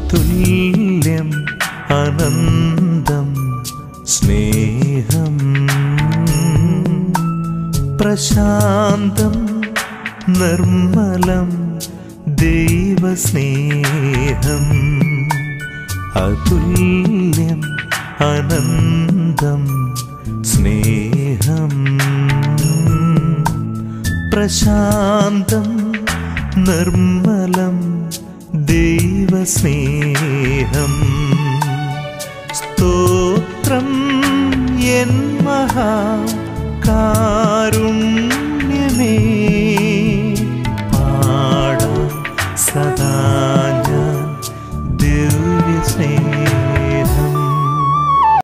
അതുല്യം അനന്തം സ്നേഹം പ്രശാന്തം നിർമ്മലം ദൈവസ്നേഹം അതുല്യം അനന്തം സ്നേഹം പ്രശാന്തം നിർമ്മലം ദൈവസ്നേഹം സ്തോത്രം എൻ മഹാ കാരുണ്യ